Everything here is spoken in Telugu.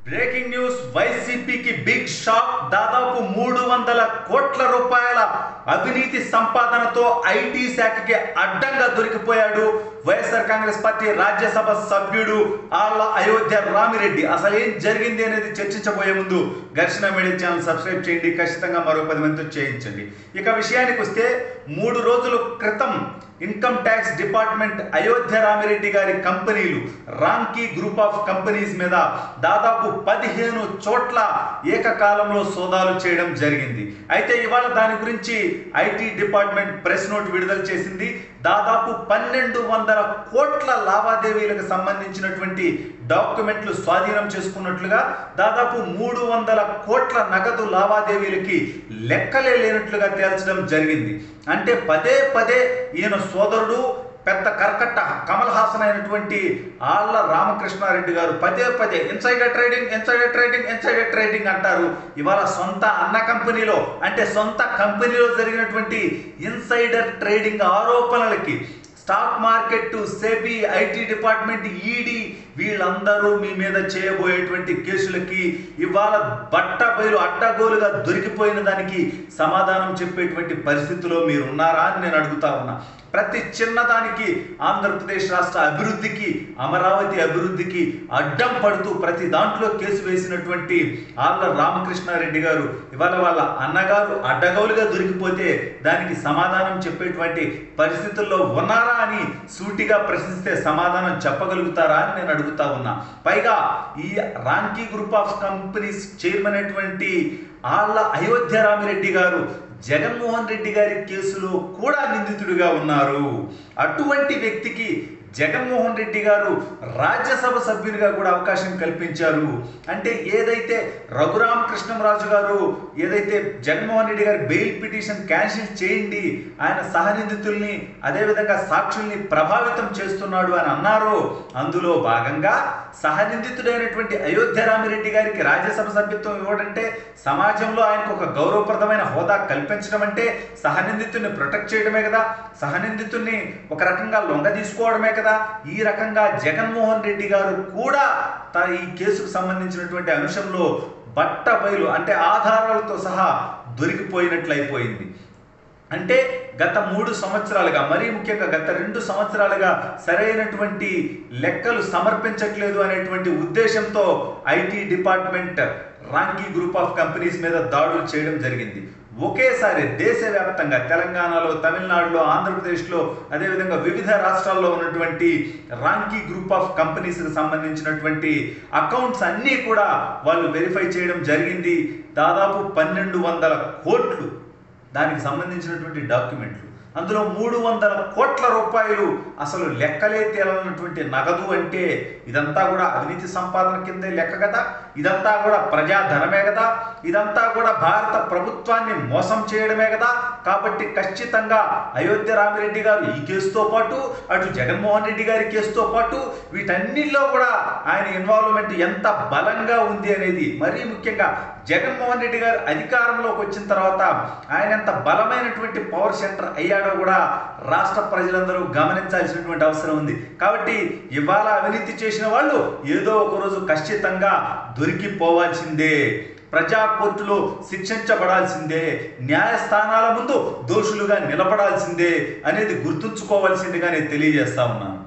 బ్రేకింగ్ న్యూస్ వైసీపీకి బిగ్ షాక్ దాదాపు మూడు వందల కోట్ల రూపాయల అవినీతి సంపాదనతో ఐటీ శాఖకి అడ్డంగా దొరికిపోయాడు వైఎస్ఆర్ కాంగ్రెస్ పార్టీ రాజ్యసభ సభ్యుడు ఆళ్ళ అయోధ్య రామిరెడ్డి అసలు ఏం జరిగింది అనేది చర్చించబోయే ముందు ఘర్షణ మీడియా ఛానల్ సబ్స్క్రైబ్ చేయండి ఖచ్చితంగా మరో పది మందితో చేయించండి ఇక విషయానికి వస్తే మూడు రోజుల క్రితం income tax department Ayodhya Rami Reddy గారి కంపెనీలు రాంకీ గ్రూప్ ఆఫ్ కంపెనీస్ మీద దాదాపు పదిహేను చోట్ల ఏకకాలంలో సోదాలు చేయడం జరిగింది అయితే ఇవాళ దాని గురించి ఐటీ డిపార్ట్మెంట్ ప్రెస్ నోట్ విడుదల చేసింది దాదాపు పన్నెండు వందల కోట్ల లావాదేవీలకు సంబంధించినటువంటి డాక్యుమెంట్లు స్వాధీనం చేసుకున్నట్లుగా దాదాపు మూడు వందల కోట్ల నగదు లావాదేవీలకి లెక్కలే లేనట్లుగా తేల్చడం జరిగింది అంటే పదే పదే ఈయన సోదరుడు పెద్ద కర్కట్ట కమల్ హాసన్ అయినటువంటి ఆళ్ళ రామకృష్ణారెడ్డి గారు పదే పదే insider trading insider trading insider trading అంటారు ఇవాళ సొంత అన్న కంపెనీలో అంటే సొంత కంపెనీలో జరిగినటువంటి ఇన్సైడర్ ట్రేడింగ్ ఆరోపణలకి stock market SEBI IT department ED వీళ్ళందరూ మీ మీద చేయబోయేటువంటి కేసులకి ఇవాళ బట్ట బయలు అడ్డగోలుగా దొరికిపోయిన దానికి సమాధానం చెప్పేటువంటి పరిస్థితిలో మీరు ఉన్నారా అని నేను అడుగుతా ఉన్నా ప్రతి చిన్నదానికి ఆంధ్రప్రదేశ్ రాష్ట్ర అభివృద్ధికి అమరావతి అభివృద్ధికి అడ్డం పడుతూ ప్రతి దాంట్లో కేసు వేసినటువంటి ఆళ్ళ రామకృష్ణారెడ్డి గారు ఇవాళ వాళ్ళ అన్నగారు అడ్డగోలుగా దొరికిపోతే దానికి సమాధానం చెప్పేటువంటి పరిస్థితుల్లో ఉన్నారా అని సూటిగా ప్రశ్నిస్తే సమాధానం చెప్పగలుగుతారా అని నేను అడుగుతా ఉన్నా పైగా ఈ Ramky group of companies chairman అయినటువంటి ఆళ్ళ అయోధ్య రామిరెడ్డి గారు జగన్మోహన్ రెడ్డి గారి కేసులో కూడా నిందితుడిగా ఉన్నారు అటువంటి వ్యక్తికి జగన్మోహన్ రెడ్డి గారు రాజ్యసభ సభ్యునిగా కూడా అవకాశం కల్పించారు అంటే ఏదైతే రఘురామ కృష్ణంరాజు గారు ఏదైతే జగన్మోహన్ రెడ్డి గారి బెయిల్ పిటిషన్ క్యాన్సిల్ చేయండి ఆయన సహనిందితుల్ని అదేవిధంగా సాక్షుల్ని ప్రభావితం చేస్తున్నాడు అని అన్నారో అందులో భాగంగా సహనిందితుడైనటువంటి అయోధ్య రామిరెడ్డి గారికి రాజ్యసభ సభ్యత్వం ఇవ్వడంటే సమాజంలో ఆయనకు ఒక గౌరవప్రదమైన హోదా కల్పించడం అంటే సహనిందితుల్ని ప్రొటెక్ట్ చేయడమే కదా సహనిందితుల్ని ఒక రకంగా లొంగ తీసుకోవడమే కదా ఈ రకంగా జగన్మోహన్ రెడ్డి గారు కూడా త- ఈ కేసుకు సంబంధించినటువంటి అంశంలో బట్ట బయలు అంటే ఆధారాలతో సహా దొరికిపోయినట్లయిపోయింది అంటే గత మూడు సంవత్సరాలుగా మరీ ముఖ్యంగా గత రెండు సంవత్సరాలుగా సరైనటువంటి లెక్కలు సమర్పించట్లేదు అనేటువంటి ఉద్దేశంతో IT department Ramky group of companies మీద దాడులు చేయడం జరిగింది ఒకేసారి దేశవ్యాప్తంగా తెలంగాణలో తమిళనాడులో ఆంధ్రప్రదేశ్లో అదేవిధంగా వివిధ రాష్ట్రాల్లో ఉన్నటువంటి రాంకీ గ్రూప్ ఆఫ్ కంపెనీస్కి సంబంధించినటువంటి అకౌంట్స్ అన్నీ కూడా వాళ్ళు వెరిఫై చేయడం జరిగింది దాదాపు పన్నెండు వందల కోట్లు దానికి సంబంధించినటువంటి డాక్యుమెంట్లు అందులో మూడు వందల కోట్ల రూపాయలు అసలు లెక్కలే తేలనటువంటి నగదు అంటే ఇదంతా కూడా అవినీతి సంపాదన కిందే లెక్క కదా ఇదంతా కూడా ప్రజాధనమే కదా ఇదంతా కూడా భారత ప్రభుత్వాన్ని మోసం చేయడమే కదా కాబట్టి ఖచ్చితంగా అయోధ్య రామిరెడ్డి గారు ఈ కేసుతో పాటు అటు జగన్మోహన్ రెడ్డి గారి కేసుతో పాటు వీటన్నిటిలో కూడా ఆయన ఇన్వాల్వ్మెంట్ ఎంత బలంగా ఉంది అనేది మరీ ముఖ్యంగా జగన్మోహన్ రెడ్డి గారు అధికారంలోకి వచ్చిన తర్వాత ఆయన ఎంత బలమైనటువంటి పవర్ సెంటర్ అయ్యాడో కూడా రాష్ట్ర ప్రజలందరూ గమనించాల్సినటువంటి అవసరం ఉంది కాబట్టి ఇవాళ అవినీతి చేసిన వాళ్ళు ఏదో ఒక రోజు ఖచ్చితంగా దొరికిపోవాల్సిందే ప్రజా కోర్టులో శిక్షించబడాల్సిందే న్యాయస్థానాల ముందు దోషులుగా నిలబడాల్సిందే అనేది గుర్తుంచుకోవాల్సిందిగా నేను తెలియజేస్తా ఉన్నాను